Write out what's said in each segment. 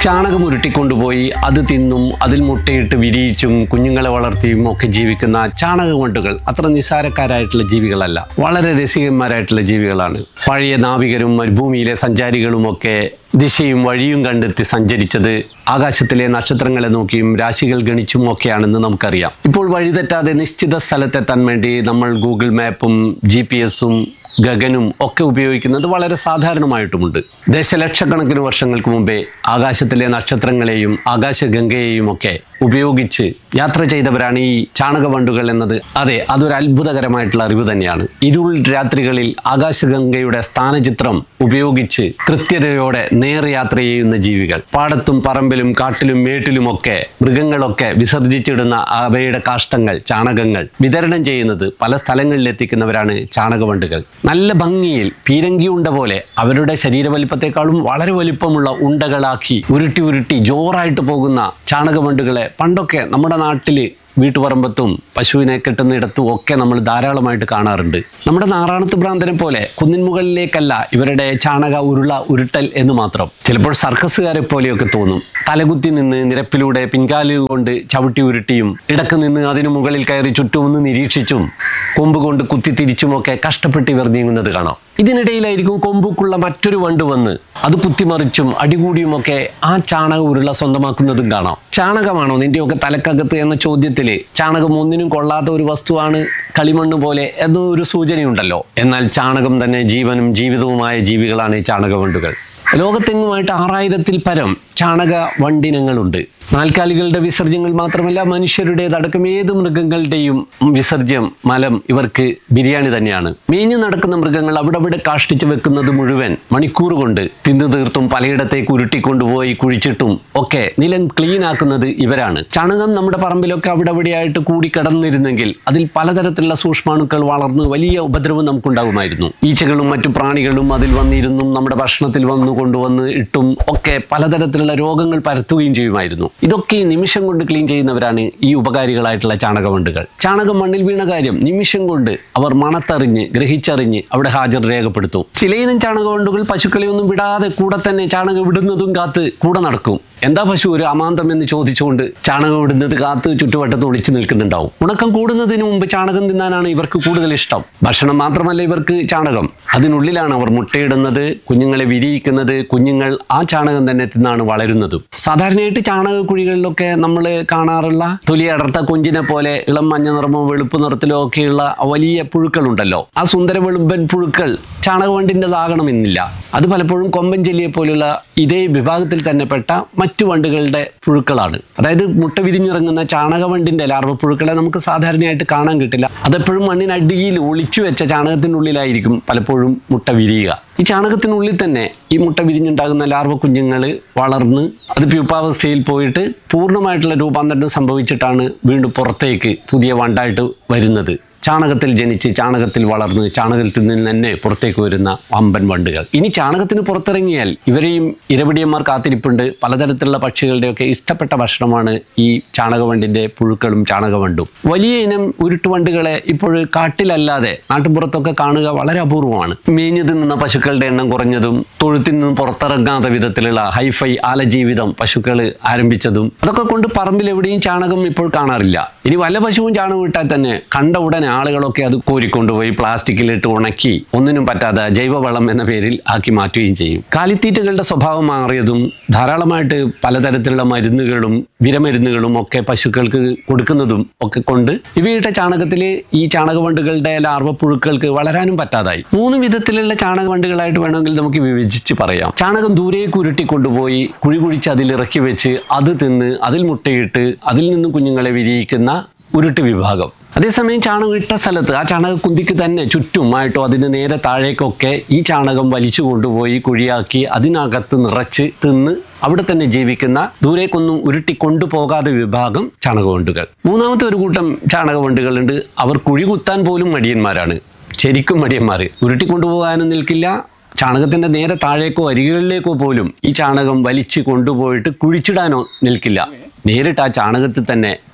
ചാണകം ഉരുട്ടിക്കൊണ്ടുപോയി അത് തിന്നും അതിൽ മുട്ടയിട്ട് വിരിയിച്ചും കുഞ്ഞുങ്ങളെ വളർത്തിയും ഒക്കെ ജീവിക്കുന്ന ചാണകവണ്ടുകൾ അത്ര നിസ്സാരക്കാരായിട്ടുള്ള ജീവികളല്ല വളരെ രസികന്മാരായിട്ടുള്ള ജീവികളാണ് പഴയ നാവികരും മരുഭൂമിയിലെ സഞ്ചാരികളും ഒക്കെ ദിശയും വഴിയും കണ്ടെത്തി സഞ്ചരിച്ചത് ആകാശത്തിലെ നക്ഷത്രങ്ങളെ നോക്കിയും രാശികൾ ഗണിച്ചും ഒക്കെയാണെന്ന് നമുക്കറിയാം ഇപ്പോൾ വഴിതെറ്റാതെ നിശ്ചിത സ്ഥലത്തെത്താൻ വേണ്ടി നമ്മൾ ഗൂഗിൾ മാപ്പും ജി പി എസും ഗഗനും ഒക്കെ ഉപയോഗിക്കുന്നത് വളരെ സാധാരണമായിട്ടുമുണ്ട് ദശലക്ഷക്കണക്കിന് വർഷങ്ങൾക്ക് മുമ്പേ ആകാശത്തിലെ നക്ഷത്രങ്ങളെയും ആകാശഗംഗയെയും ഒക്കെ ഉപയോഗിച്ച് യാത്ര ചെയ്തവരാണ് ഈ ചാണകവണ്ടുകൾ എന്നത് അതെ അതൊരു അത്ഭുതകരമായിട്ടുള്ള അറിവ് തന്നെയാണ് ഇരുൾ രാത്രികളിൽ ആകാശഗംഗയുടെ സ്ഥാനചിത്രം ഉപയോഗിച്ച് കൃത്യതയോടെ നേർ യാത്ര ചെയ്യുന്ന ജീവികൾ പാടത്തും പറമ്പിലും കാട്ടിലും മേട്ടിലുമൊക്കെ മൃഗങ്ങളൊക്കെ വിസർജിച്ചിടുന്ന അവയുടെ കാഷ്ടങ്ങൾ ചാണകങ്ങൾ വിതരണം ചെയ്യുന്നത് പല സ്ഥലങ്ങളിൽ എത്തിക്കുന്നവരാണ് ചാണകവണ്ടുകൾ നല്ല ഭംഗിയിൽ പീരങ്കി ഉണ്ട പോലെ അവരുടെ ശരീരവലിപ്പത്തെക്കാളും വളരെ വലിപ്പമുള്ള ഉണ്ടകളാക്കി ഉരുട്ടി ഉരുട്ടി ജോറായിട്ട് പോകുന്ന ചാണകവണ്ടുകളെ പണ്ടൊക്കെ നമ്മുടെ നാട്ടില് വീട്ടുപറമ്പത്തും പശുവിനെ കെട്ടുന്നിടത്തും ഒക്കെ നമ്മൾ ധാരാളമായിട്ട് കാണാറുണ്ട് നമ്മുടെ നാറാണത്ത് ഭ്രാന്തനെ പോലെ കുന്നിൻ മുകളിലേക്കല്ല ഇവരുടെ ചാണക ഉരുള ഉരുട്ടൽ എന്ന് മാത്രം ചിലപ്പോൾ സർക്കസുകാരെ പോലെയൊക്കെ തോന്നും തലകുത്തി നിന്ന് നിരപ്പിലൂടെ പിൻകാല് കൊണ്ട് ചവിട്ടി ഉരുട്ടിയും ഇടക്ക് നിന്ന് അതിനു മുകളിൽ കയറി ചുറ്റുമൊന്ന് നിരീക്ഷിച്ചും കൊമ്പ് കൊണ്ട് കുത്തി തിരിച്ചുമൊക്കെ കഷ്ടപ്പെട്ട് ഇവർ നീങ്ങുന്നത് കാണാം ഇതിനിടയിലായിരിക്കും കൊമ്പുക്കുള്ള മറ്റൊരു വണ്ട് വന്ന് അത് കുത്തിമറിച്ചും അടികൂടിയുമൊക്കെ ആ ചാണക ഉരുള സ്വന്തമാക്കുന്നതും കാണാം ചാണകമാണോ നിന്റെയൊക്കെ തലക്കകത്ത് എന്ന ചോദ്യത്തില് ചാണകം ഒന്നിനും കൊള്ളാത്ത ഒരു വസ്തുവാണ് കളിമണ്ണ് പോലെ എന്നൊരു സൂചനയുണ്ടല്ലോ എന്നാൽ ചാണകം തന്നെ ജീവനും ജീവിതവുമായ ജീവികളാണ് ഈ ചാണകവണ്ടുകൾ ലോകത്തെങ്ങുമായിട്ട് ആറായിരത്തിൽ പരം ചാണക വണ്ടിനങ്ങളുണ്ട് നാൽക്കാലികളുടെ വിസർജ്യങ്ങൾ മാത്രമല്ല മനുഷ്യരുടേതടക്കം ഏത് മൃഗങ്ങളുടെയും വിസർജ്യം മലം ഇവർക്ക് ബിരിയാണി തന്നെയാണ് മേഞ്ഞു നടക്കുന്ന മൃഗങ്ങൾ അവിടെ അവിടെ കാഷ്ടിച്ച് വെക്കുന്നത് മുഴുവൻ മണിക്കൂർ കൊണ്ട് തിന്നു തീർത്തും പലയിടത്തേക്ക് ഉരുട്ടിക്കൊണ്ടുപോയി കുഴിച്ചിട്ടും ഒക്കെ നിലം ക്ലീൻ ആക്കുന്നത് ഇവരാണ് ചാണകം നമ്മുടെ പറമ്പിലൊക്കെ അവിടെ അവിടെയായിട്ട് കൂടി കിടന്നിരുന്നെങ്കിൽ അതിൽ പലതരത്തിലുള്ള സൂക്ഷ്മാണുക്കൾ വളർന്ന് വലിയ ഉപദ്രവം നമുക്കുണ്ടാകുമായിരുന്നു ഈച്ചകളും മറ്റു പ്രാണികളും അതിൽ വന്നിരുന്നും നമ്മുടെ ഭക്ഷണത്തിൽ വന്നു കൊണ്ടുവന്ന് ഇട്ടും ഒക്കെ പലതരത്തിലുള്ള രോഗങ്ങൾ പരത്തുകയും ചെയ്യുമായിരുന്നു ഇതൊക്കെ ഈ നിമിഷം കൊണ്ട് ക്ലീൻ ചെയ്യുന്നവരാണ് ഈ ഉപകാരികളായിട്ടുള്ള ചാണകവണ്ടുകൾ ചാണകം മണ്ണിൽ വീണ കാര്യം നിമിഷം കൊണ്ട് അവർ മണത്തറിഞ്ഞ് ഗ്രഹിച്ചറിഞ്ഞ് അവിടെ ഹാജർ രേഖപ്പെടുത്തും ചിലയിനം ചാണകവണ്ടുകൾ പശുക്കളെ ഒന്നും വിടാതെ കൂടെ തന്നെ ചാണകം വിടുന്നതും കാത്ത് കൂടെ നടക്കും എന്താ പശു ഒരു അമാന്തം എന്ന് ചോദിച്ചുകൊണ്ട് ചാണകം ഇടുന്നത് കാത്ത് ചുറ്റുവട്ടത്ത് ഒളിച്ചു നിൽക്കുന്നുണ്ടാവും ഉണക്കം കൂടുന്നതിന് മുമ്പ് ചാണകം തിന്നാനാണ് ഇവർക്ക് കൂടുതൽ ഇഷ്ടം ഭക്ഷണം മാത്രമല്ല ഇവർക്ക് ചാണകം അതിനുള്ളിലാണ് അവർ മുട്ടയിടുന്നത് കുഞ്ഞുങ്ങളെ വിരിയിക്കുന്നത് കുഞ്ഞുങ്ങൾ ആ ചാണകം തന്നെ തിന്നാണ് വളരുന്നതും സാധാരണയായിട്ട് ചാണകക്കുഴികളിലൊക്കെ നമ്മൾ കാണാറുള്ള തൊലി അടർത്ത കുഞ്ചിനെ പോലെ ഇളം മഞ്ഞ നിറമോ വെളുപ്പ് നിറത്തിലോ ഒക്കെയുള്ള വലിയ പുഴുക്കളുണ്ടല്ലോ ആ സുന്ദര വെളുമ്പൻ പുഴുക്കൾ ചാണകവണ്ടിൻ്റെതാകണമെന്നില്ല അത് പലപ്പോഴും കൊമ്പൻ ചെല്ലിയെ പോലുള്ള ഇതേ വിഭാഗത്തിൽ തന്നെ പെട്ട മറ്റു വണ്ടുകളുടെ പുഴുക്കളാണ് അതായത് മുട്ട വിരിഞ്ഞിറങ്ങുന്ന ചാണകവണ്ടിന്റെ ലാർവ പുഴുക്കളെ നമുക്ക് സാധാരണയായിട്ട് കാണാൻ കിട്ടില്ല അതെപ്പോഴും മണ്ണിനടിയിൽ ഒളിച്ചു വെച്ച ചാണകത്തിനുള്ളിലായിരിക്കും പലപ്പോഴും മുട്ട വിരിയുക ഈ ചാണകത്തിനുള്ളിൽ തന്നെ ഈ മുട്ട വിരിഞ്ഞുണ്ടാകുന്ന ലാർവ കുഞ്ഞുങ്ങൾ വളർന്ന് അത് പ്യൂപ്പാവസ്ഥയിൽ പോയിട്ട് പൂർണ്ണമായിട്ടുള്ള രൂപാന്തരം സംഭവിച്ചിട്ടാണ് വീണ്ടും പുറത്തേക്ക് പുതിയ വണ്ടായിട്ട് വരുന്നത് ചാണകത്തിൽ ജനിച്ച് ചാണകത്തിൽ വളർന്ന് ചാണകത്തിൽ നിന്ന് തന്നെ പുറത്തേക്ക് വരുന്ന വമ്പൻ വണ്ടുകൾ ഇനി ചാണകത്തിന് പുറത്തിറങ്ങിയാൽ ഇവരെയും ഇരപിടിയന്മാർ കാത്തിരിപ്പുണ്ട് പലതരത്തിലുള്ള പക്ഷികളുടെയൊക്കെ ഇഷ്ടപ്പെട്ട ഭക്ഷണമാണ് ഈ ചാണകവണ്ടിന്റെ പുഴുക്കളും ചാണകവണ്ടും വലിയ ഇനം ഉരുട്ടുവണ്ടുകളെ ഇപ്പോൾ കാട്ടിലല്ലാതെ നാട്ടുപുറത്തൊക്കെ കാണുക വളരെ അപൂർവമാണ് മേഞ്ഞു തിന്നുന്ന പശുക്കളുടെ എണ്ണം കുറഞ്ഞതും തൊഴുത്തിൽ നിന്നും പുറത്തിറങ്ങാത്ത വിധത്തിലുള്ള ഹൈഫൈ ആലജീവിതം പശുക്കൾ ആരംഭിച്ചതും അതൊക്കെ കൊണ്ട് പറമ്പിൽ എവിടെയും ചാണകം ഇപ്പോൾ കാണാറില്ല ഇനി വല്ല പശുവും ചാണകം ഇട്ടാൽ തന്നെ കണ്ട ഉടനെ ആളുകളൊക്കെ അത് കോരിക്കൊണ്ടുപോയി പ്ലാസ്റ്റിക്കിലിട്ട് ഉണക്കി ഒന്നിനും പറ്റാതെ ജൈവവളം എന്ന പേരിൽ ആക്കി മാറ്റുകയും ചെയ്യും കാലിത്തീറ്റകളുടെ സ്വഭാവം മാറിയതും ധാരാളമായിട്ട് പലതരത്തിലുള്ള മരുന്നുകളും വിരമരുന്നുകളും ഒക്കെ പശുക്കൾക്ക് കൊടുക്കുന്നതും ഒക്കെ കൊണ്ട് ഇവയുടെ ചാണകത്തിൽ ഈ ചാണകവണ്ടുകളുടെ ലാർവ പുഴുക്കൾക്ക് വളരാനും പറ്റാതായി മൂന്ന് വിധത്തിലുള്ള ചാണകവണ്ടുകളായിട്ട് വേണമെങ്കിൽ നമുക്ക് വിഭജിച്ച് പറയാം ചാണകം ദൂരേക്ക് ഉരുട്ടി കൊണ്ടുപോയി കുഴി കുഴിച്ച് അതിൽ ഇറക്കി വെച്ച് അത് തിന്ന് അതിൽ മുട്ടയിട്ട് അതിൽ നിന്നും കുഞ്ഞുങ്ങളെ വിരിയിക്കുന്ന ഉരുട്ട് വിഭാഗം അതേസമയം ചാണകം ഇട്ട സ്ഥലത്ത് ആ ചാണകക്കുന്തിക്ക് തന്നെ ചുറ്റുമായിട്ടോ അതിന് നേരെ താഴേക്കൊക്കെ ഈ ചാണകം വലിച്ചു കൊണ്ടുപോയി കുഴിയാക്കി അതിനകത്ത് നിറച്ച് തിന്ന് അവിടെ തന്നെ ജീവിക്കുന്ന ദൂരേക്കൊന്നും ഉരുട്ടി കൊണ്ടുപോകാതെ വിഭാഗം ചാണകവണ്ടുകൾ മൂന്നാമത്തെ ഒരു കൂട്ടം ചാണകവണ്ടുകളുണ്ട് അവർ കുഴി കുത്താൻ പോലും മടിയന്മാരാണ് ശരിക്കും മടിയന്മാർ ഉരുട്ടി കൊണ്ടുപോകാനും നിൽക്കില്ല ചാണകത്തിന്റെ നേരെ താഴേക്കോ അരികളിലേക്കോ പോലും ഈ ചാണകം വലിച്ചു കൊണ്ടുപോയിട്ട് കുഴിച്ചിടാനോ നിൽക്കില്ല നേരിട്ട് ആ ചാണകത്തിൽ തന്നെ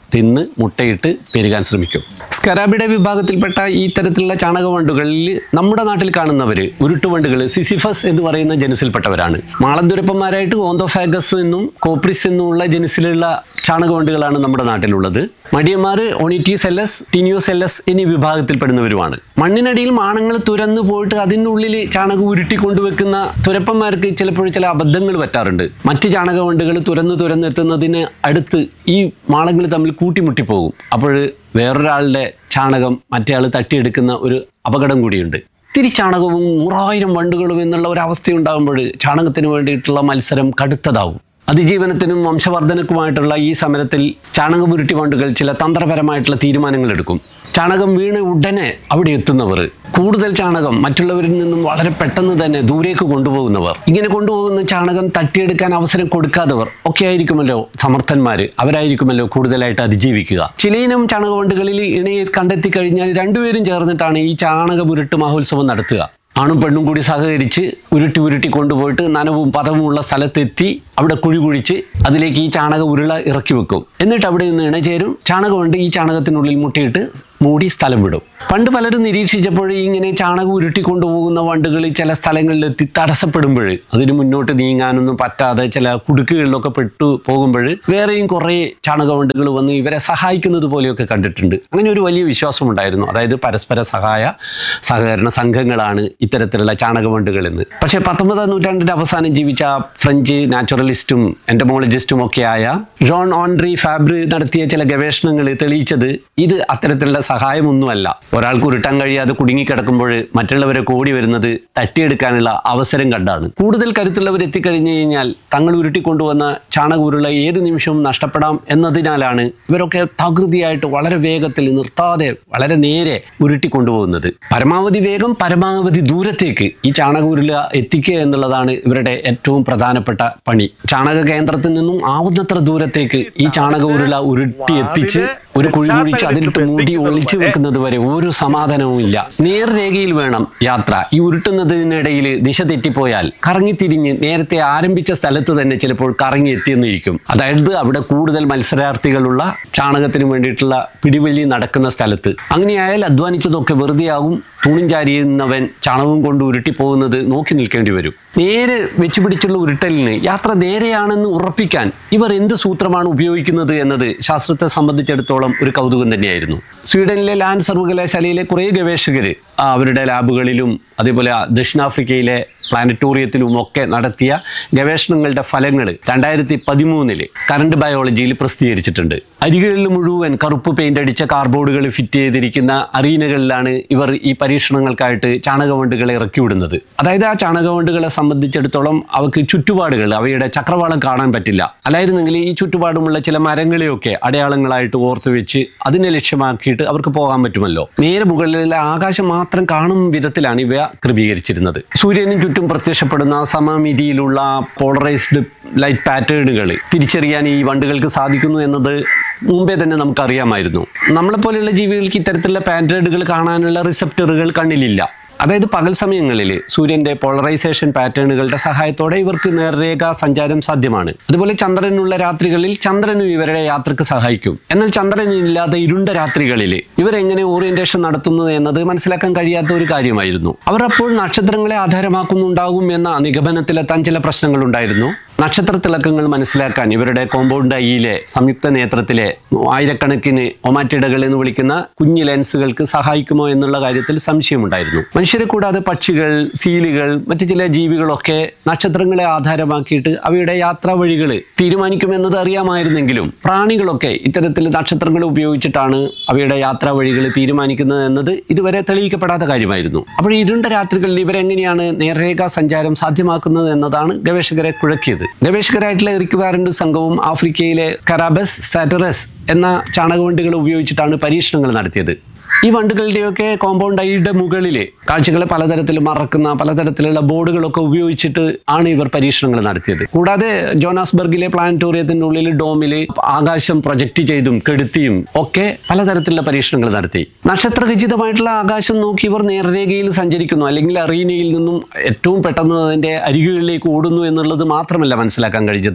തിന്ന് മുട്ടയിട്ട് പെരുകാൻ ശ്രമിക്കും സ്കരാബിയുടെ വിഭാഗത്തിൽപ്പെട്ട ഈ തരത്തിലുള്ള ചാണകവണ്ടുകളിൽ നമ്മുടെ നാട്ടിൽ കാണുന്നവർ ഉരുട്ടുവണ്ടുകൾ സിസിഫസ് എന്ന് പറയുന്ന ജനുസിൽപ്പെട്ടവരാണ് മാളന്തുരപ്പന്മാരായിട്ട് ഓന്തോഫാഗസ് എന്നും കോപ്രിസ് എന്നുമുള്ള ജനുസിലുള്ള ചാണകവണ്ടുകളാണ് നമ്മുടെ നാട്ടിലുള്ളത് മടിയന്മാർ ഒണിറ്റിയോസെല്ലസ് ടിനിയോസെല്ലസ് എന്നീ വിഭാഗത്തിൽപ്പെടുന്നവരുമാണ് മണ്ണിനടിയിൽ മാണങ്ങൾ തുരന്നു പോയിട്ട് അതിനുള്ളിൽ ചാണകം ഉരുട്ടി കൊണ്ടുവെക്കുന്ന തുരപ്പന്മാർക്ക് ചിലപ്പോൾ ചില അബദ്ധങ്ങൾ പറ്റാറുണ്ട് മറ്റ് ചാണകവണ്ടുകൾ തുരന്ന് തുരന്നെത്തുന്നതിന് അടുത്ത് ഈ മാളങ്ങൾ തമ്മിൽ കൂട്ടിമുട്ടിപ്പോകും അപ്പോൾ വേറൊരാളുടെ ചാണകം മറ്റേയാൾ തട്ടിയെടുക്കുന്ന ഒരു അപകടം കൂടിയുണ്ട് ഇത്തിരി ചാണകവും നൂറായിരം വണ്ടുകളും എന്നുള്ള ഒരു അവസ്ഥയുണ്ടാകുമ്പോൾ ചാണകത്തിന് വേണ്ടിയിട്ടുള്ള മത്സരം കടുത്തതാവും അതിജീവനത്തിനും വംശവർദ്ധനക്കുമായിട്ടുള്ള ഈ സമരത്തിൽ ചാണകമുരുട്ടി വണ്ടുകൾ ചില തന്ത്രപരമായിട്ടുള്ള തീരുമാനങ്ങൾ എടുക്കും ചാണകം വീണ് ഉടനെ അവിടെ എത്തുന്നവർ കൂടുതൽ ചാണകം മറ്റുള്ളവരിൽ നിന്നും വളരെ പെട്ടെന്ന് തന്നെ ദൂരേക്ക് കൊണ്ടുപോകുന്നവർ ഇങ്ങനെ കൊണ്ടുപോകുന്ന ചാണകം തട്ടിയെടുക്കാൻ അവസരം കൊടുക്കാത്തവർ ഒക്കെ ആയിരിക്കുമല്ലോ സമർത്ഥന്മാർ അവരായിരിക്കുമല്ലോ കൂടുതലായിട്ട് അതിജീവിക്കുക ചിലയിനം ചാണകവണ്ടുകളിൽ ഇണയെ കണ്ടെത്തി കഴിഞ്ഞാൽ രണ്ടുപേരും ചേർന്നിട്ടാണ് ഈ ചാണകമുരുട്ട് മഹോത്സവം നടത്തുക ആണും പെണ്ണും കൂടി സഹകരിച്ച് ഉരുട്ടി ഉരുട്ടി കൊണ്ടുപോയിട്ട് നനവും പദവുമുള്ള സ്ഥലത്തെത്തി അവിടെ കുഴി കുഴിച്ച് അതിലേക്ക് ഈ ചാണക ഉരുള ഇറക്കി വെക്കും എന്നിട്ട് അവിടെ നിന്ന് ഇണചേരും ചാണകം കൊണ്ട് ഈ ചാണകത്തിനുള്ളിൽ മുട്ടിയിട്ട് മൂടി സ്ഥലം വിടും പണ്ട് പലരും നിരീക്ഷിച്ചപ്പോൾ ഇങ്ങനെ ചാണകം ഉരുട്ടി കൊണ്ടുപോകുന്ന വണ്ടുകൾ ചില സ്ഥലങ്ങളിലെത്തി തടസ്സപ്പെടുമ്പോൾ അതിന് മുന്നോട്ട് നീങ്ങാനൊന്നും പറ്റാതെ ചില കുടുക്കുകളിലൊക്കെ പെട്ടു പോകുമ്പോൾ വേറെയും കുറേ ചാണക വണ്ടുകൾ വന്ന് ഇവരെ സഹായിക്കുന്നത് പോലെയൊക്കെ കണ്ടിട്ടുണ്ട് അങ്ങനെ ഒരു വലിയ വിശ്വാസമുണ്ടായിരുന്നു അതായത് പരസ്പര സഹായ സഹകരണ സംഘങ്ങളാണ് ഇത്തരത്തിലുള്ള ചാണകവണ്ടുകൾ എന്ന് പക്ഷേ പത്തൊമ്പതാം നൂറ്റാണ്ടിന്റെ അവസാനം ജീവിച്ച ഫ്രഞ്ച് നാച്ചുറലിസ്റ്റും എൻറ്റമോളജിസ്റ്റും ഒക്കെയായ ജോൺ ഓൺട്രി ഫാബ്രി നടത്തിയ ചില ഗവേഷണങ്ങൾ തെളിയിച്ചത് ഇത് അത്തരത്തിലുള്ള സഹായമൊന്നുമല്ല ഒരാൾക്ക് ഉരുട്ടാൻ കഴിയാതെ കുടുങ്ങിക്കിടക്കുമ്പോൾ മറ്റുള്ളവരെ കൂടി വരുന്നത് തട്ടിയെടുക്കാനുള്ള അവസരം കണ്ടാണ് കൂടുതൽ കരുത്തുള്ളവർ എത്തിക്കഴിഞ്ഞു കഴിഞ്ഞാൽ തങ്ങൾ ഉരുട്ടിക്കൊണ്ടുവന്ന ചാണക ഉരുള ഏത് നിമിഷവും നഷ്ടപ്പെടാം എന്നതിനാലാണ് ഇവരൊക്കെ തകൃതിയായിട്ട് വളരെ വേഗത്തിൽ നിർത്താതെ വളരെ നേരെ ഉരുട്ടിക്കൊണ്ടുപോകുന്നത് പരമാവധി വേഗം പരമാവധി ദൂരത്തേക്ക് ഈ ചാണക ഉരുള എത്തിക്കുക എന്നുള്ളതാണ് ഇവരുടെ ഏറ്റവും പ്രധാനപ്പെട്ട പണി ചാണക കേന്ദ്രത്തിൽ നിന്നും ആവുന്നത്ര ദൂരത്തേക്ക് ഈ ചാണക ഉരുള ഉരുട്ടി എത്തിച്ച് ഒരു കുഴി കുഴിച്ച് അതിലിട്ട് മൂടി ഒളിച്ചു വെക്കുന്നത് വരെ ഒരു സമാധാനവും ഇല്ല നേർരേഖയിൽ വേണം യാത്ര ഈ ഉരുട്ടുന്നതിനിടയിൽ ദിശ തെറ്റിപ്പോയാൽ കറങ്ങിത്തിരിഞ്ഞ് നേരത്തെ ആരംഭിച്ച സ്ഥലത്ത് തന്നെ ചിലപ്പോൾ കറങ്ങി എത്തിയെന്നിരിക്കും അതായത് അവിടെ കൂടുതൽ മത്സരാർത്ഥികളുള്ള ചാണകത്തിന് വേണ്ടിയിട്ടുള്ള പിടിവലി നടക്കുന്ന സ്ഥലത്ത് അങ്ങനെയായാൽ അധ്വാനിച്ചതൊക്കെ വെറുതെയാകും തൂണും ചാരിയുന്നവൻ ചാണകവും കൊണ്ട് ഉരുട്ടി പോകുന്നത് നോക്കി നിൽക്കേണ്ടി വരും നേരെ വെച്ച് പിടിച്ചുള്ള ഉരുട്ടലിന് യാത്ര നേരെയാണെന്ന് ഉറപ്പിക്കാൻ ഇവർ എന്ത് സൂത്രമാണ് ഉപയോഗിക്കുന്നത് എന്നത് ശാസ്ത്രത്തെ സംബന്ധിച്ചിടത്തോളം ഒരു കൗതുകം തന്നെയായിരുന്നു സ്വീഡനിലെ ലാൻഡ് സർവകലാശാലയിലെ കുറേ ഗവേഷകർ അവരുടെ ലാബുകളിലും അതേപോലെ ദക്ഷിണാഫ്രിക്കയിലെ പ്ലാനറ്റോറിയത്തിലും ഒക്കെ നടത്തിയ ഗവേഷണങ്ങളുടെ ഫലങ്ങൾ രണ്ടായിരത്തി പതിമൂന്നില് കറണ്ട് ബയോളജിയിൽ പ്രസിദ്ധീകരിച്ചിട്ടുണ്ട് അരികളിൽ മുഴുവൻ കറുപ്പ് പെയിന്റ് അടിച്ച കാർബോർഡുകൾ ഫിറ്റ് ചെയ്തിരിക്കുന്ന അറീനകളിലാണ് ഇവർ ഈ പരീക്ഷണങ്ങൾക്കായിട്ട് ചാണകവണ്ടുകളെ ഇറക്കി വിടുന്നത് അതായത് ആ ചാണകവണ്ടുകളെ സംബന്ധിച്ചിടത്തോളം അവർക്ക് ചുറ്റുപാടുകൾ അവയുടെ ചക്രവാളം കാണാൻ പറ്റില്ല അല്ലായിരുന്നെങ്കിൽ ഈ ചുറ്റുപാടുമുള്ള ചില മരങ്ങളെയൊക്കെ അടയാളങ്ങളായിട്ട് ഓർത്ത് വെച്ച് അതിനെ ലക്ഷ്യമാക്കിയിട്ട് അവർക്ക് പോകാൻ പറ്റുമല്ലോ നേരെ മുകളിലെ ആകാശം മാത്രം കാണും വിധത്തിലാണ് ഇവ ക്രമീകരിച്ചിരുന്നത് സൂര്യനും ചുറ്റും പ്രത്യക്ഷപ്പെടുന്ന സമമിതിയിലുള്ള പോളറൈസ്ഡ് ലൈറ്റ് പാറ്റേണുകൾ തിരിച്ചറിയാൻ ഈ വണ്ടുകൾക്ക് സാധിക്കുന്നു എന്നത് മുമ്പേ തന്നെ നമുക്കറിയാമായിരുന്നു നമ്മളെപ്പോലെയുള്ള ജീവികൾക്ക് ഇത്തരത്തിലുള്ള പാറ്റേണുകൾ കാണാനുള്ള റിസപ്റ്ററുകൾ കണ്ണിലില്ല അതായത് പകൽ സമയങ്ങളിൽ സൂര്യന്റെ പോളറൈസേഷൻ പാറ്റേണുകളുടെ സഹായത്തോടെ ഇവർക്ക് നേർരേഖ സഞ്ചാരം സാധ്യമാണ് അതുപോലെ ചന്ദ്രനുള്ള രാത്രികളിൽ ചന്ദ്രനും ഇവരുടെ യാത്രക്ക് സഹായിക്കും എന്നാൽ ചന്ദ്രനില്ലാത്ത ഇരുണ്ട രാത്രികളിൽ ഇവരെങ്ങനെ ഓറിയന്റേഷൻ നടത്തുന്നു എന്നത് മനസ്സിലാക്കാൻ കഴിയാത്ത ഒരു കാര്യമായിരുന്നു അവർ അപ്പോൾ നക്ഷത്രങ്ങളെ ആധാരമാക്കുന്നുണ്ടാകും എന്ന നിഗമനത്തിലെത്താൻ ചില പ്രശ്നങ്ങളുണ്ടായിരുന്നു നക്ഷത്ര തിളക്കങ്ങൾ മനസ്സിലാക്കാൻ ഇവരുടെ കോമ്പൗണ്ട് ഐയിലെ സംയുക്ത നേത്രത്തിലെ ആയിരക്കണക്കിന് ഒമാറ്റിഡകൾ എന്ന് വിളിക്കുന്ന കുഞ്ഞു ലെൻസുകൾക്ക് സഹായിക്കുമോ എന്നുള്ള കാര്യത്തിൽ സംശയമുണ്ടായിരുന്നു മനുഷ്യരെ കൂടാതെ പക്ഷികൾ സീലുകൾ മറ്റു ചില ജീവികളൊക്കെ നക്ഷത്രങ്ങളെ ആധാരമാക്കിയിട്ട് അവയുടെ യാത്രാ വഴികൾ തീരുമാനിക്കുമെന്നത് അറിയാമായിരുന്നെങ്കിലും പ്രാണികളൊക്കെ ഇത്തരത്തിൽ നക്ഷത്രങ്ങൾ ഉപയോഗിച്ചിട്ടാണ് അവയുടെ യാത്രാ വഴികൾ തീരുമാനിക്കുന്നത് എന്നത് ഇതുവരെ തെളിയിക്കപ്പെടാത്ത കാര്യമായിരുന്നു അപ്പോൾ ഇരുണ്ട രാത്രികളിൽ ഇവരെങ്ങനെയാണ് നേർരേഖാ സഞ്ചാരം സാധ്യമാക്കുന്നത് എന്നതാണ് ഗവേഷകരെ കുഴക്കിയത് ഗവേഷകരായിട്ടുള്ള എറിക് വാറന്റ് സംഘവും ആഫ്രിക്കയിലെ കറാബസ് സാറ്ററസ് എന്ന ചാണകവണ്ടുകൾ ഉപയോഗിച്ചിട്ടാണ് പരീക്ഷണങ്ങൾ നടത്തിയത് ഈ വണ്ടുകളുടെയൊക്കെ കോമ്പൗണ്ട് ഐയുടെ മുകളിൽ കാഴ്ചകളെ പലതരത്തിൽ മറക്കുന്ന പലതരത്തിലുള്ള ബോർഡുകളൊക്കെ ഉപയോഗിച്ചിട്ട് ആണ് ഇവർ പരീക്ഷണങ്ങൾ നടത്തിയത് കൂടാതെ ജോനാസ്ബർഗിലെ പ്ലാനറ്റോറിയത്തിന്റെ ഉള്ളിൽ ഡോമിൽ ആകാശം പ്രൊജക്റ്റ് ചെയ്തും കെടുത്തിയും ഒക്കെ പലതരത്തിലുള്ള പരീക്ഷണങ്ങൾ നടത്തി നക്ഷത്രഖചിതമായിട്ടുള്ള ആകാശം നോക്കി ഇവർ നേർരേഖയിൽ സഞ്ചരിക്കുന്നു അല്ലെങ്കിൽ അറീനയിൽ നിന്നും ഏറ്റവും പെട്ടെന്ന് അതിന്റെ അരികുകളിലേക്ക് ഓടുന്നു എന്നുള്ളത് മാത്രമല്ല മനസ്സിലാക്കാൻ കഴിഞ്ഞത്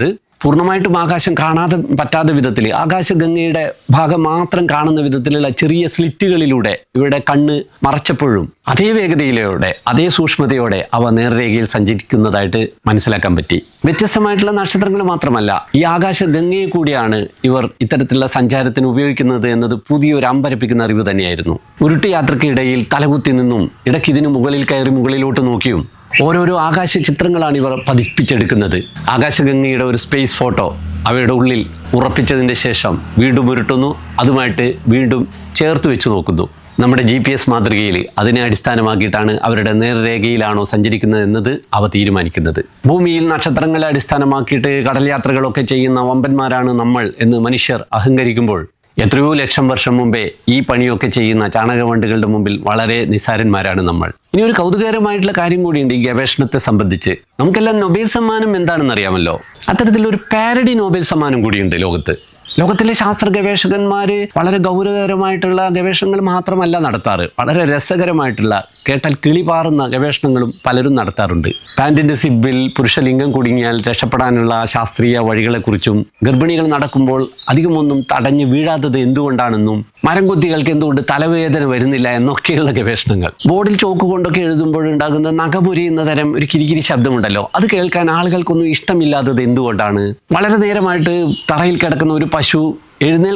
പൂർണ്ണമായിട്ടും ആകാശം കാണാതെ പറ്റാത്ത വിധത്തിൽ ആകാശഗംഗയുടെ ഭാഗം മാത്രം കാണുന്ന വിധത്തിലുള്ള ചെറിയ സ്ലിറ്റുകളിലൂടെ ഇവരുടെ കണ്ണ് മറച്ചപ്പോഴും അതേ വേഗതയിലൂടെ അതേ സൂക്ഷ്മതയോടെ അവ നേർരേഖയിൽ സഞ്ചരിക്കുന്നതായിട്ട് മനസ്സിലാക്കാൻ പറ്റി വ്യത്യസ്തമായിട്ടുള്ള നക്ഷത്രങ്ങൾ മാത്രമല്ല ഈ ആകാശഗംഗയെ കൂടിയാണ് ഇവർ ഇത്തരത്തിലുള്ള സഞ്ചാരത്തിന് ഉപയോഗിക്കുന്നത് എന്നത് പുതിയൊരു അമ്പരപ്പിക്കുന്ന അറിവ് തന്നെയായിരുന്നു ഉരുട്ട് യാത്രയ്ക്കിടയിൽ തലകുത്തി നിന്നും ഇടയ്ക്ക് ഇതിന് മുകളിൽ കയറി മുകളിലോട്ട് നോക്കിയും ഓരോരോ ആകാശ ചിത്രങ്ങളാണ് ഇവർ പതിപ്പിച്ചെടുക്കുന്നത് ആകാശഗംഗയുടെ ഒരു സ്പേസ് ഫോട്ടോ അവയുടെ ഉള്ളിൽ ഉറപ്പിച്ചതിൻ്റെ ശേഷം വീണ്ടും ഉരുട്ടുന്നു അതുമായിട്ട് വീണ്ടും ചേർത്ത് വെച്ച് നോക്കുന്നു നമ്മുടെ ജി പി എസ് മാതൃകയിൽ അതിനെ അടിസ്ഥാനമാക്കിയിട്ടാണ് അവരുടെ നേർരേഖയിലാണോ സഞ്ചരിക്കുന്നത് എന്നത് അവ തീരുമാനിക്കുന്നത് ഭൂമിയിൽ നക്ഷത്രങ്ങളെ അടിസ്ഥാനമാക്കിയിട്ട് കടൽ യാത്രകളൊക്കെ ചെയ്യുന്ന വമ്പന്മാരാണ് നമ്മൾ എന്ന് മനുഷ്യർ അഹങ്കരിക്കുമ്പോൾ എത്രയോ ലക്ഷം വർഷം മുമ്പേ ഈ പണിയൊക്കെ ചെയ്യുന്ന ചാണകവണ്ടുകളുടെ മുമ്പിൽ വളരെ നിസാരന്മാരാണ് നമ്മൾ ഇനി ഒരു കൗതുകകരമായിട്ടുള്ള കാര്യം കൂടിയുണ്ട് ഈ ഗവേഷണത്തെ സംബന്ധിച്ച് നമുക്കെല്ലാം നൊബേൽ സമ്മാനം എന്താണെന്ന് അറിയാമല്ലോ അത്തരത്തിലൊരു പാരഡി നൊബേൽ സമ്മാനം കൂടിയുണ്ട് ലോകത്ത് ലോകത്തിലെ ശാസ്ത്ര ഗവേഷകന്മാർ വളരെ ഗൗരവകരമായിട്ടുള്ള ഗവേഷണങ്ങൾ മാത്രമല്ല നടത്താറ് വളരെ രസകരമായിട്ടുള്ള കേട്ടാൽ കിളി പാറുന്ന ഗവേഷണങ്ങളും പലരും നടത്താറുണ്ട് പാൻറ്റിൻ്റെ സിബിൽ പുരുഷലിംഗം കുടുങ്ങിയാൽ രക്ഷപ്പെടാനുള്ള ശാസ്ത്രീയ വഴികളെക്കുറിച്ചും ഗർഭിണികൾ നടക്കുമ്പോൾ അധികമൊന്നും തടഞ്ഞു വീഴാത്തത് എന്തുകൊണ്ടാണെന്നും മരം കൊത്തികൾക്ക് എന്തുകൊണ്ട് തലവേദന വരുന്നില്ല എന്നൊക്കെയുള്ള ഗവേഷണങ്ങൾ ബോർഡിൽ ചോക്ക് കൊണ്ടൊക്കെ എഴുതുമ്പോഴുണ്ടാകുന്ന നഖമുരിയുന്ന തരം ഒരു കിരികിരി ശബ്ദമുണ്ടല്ലോ അത് കേൾക്കാൻ ആളുകൾക്കൊന്നും ഇഷ്ടമില്ലാത്തത് എന്തുകൊണ്ടാണ് വളരെ നേരമായിട്ട് തറയിൽ കിടക്കുന്ന ഒരു പശു എഴുന്നേൽ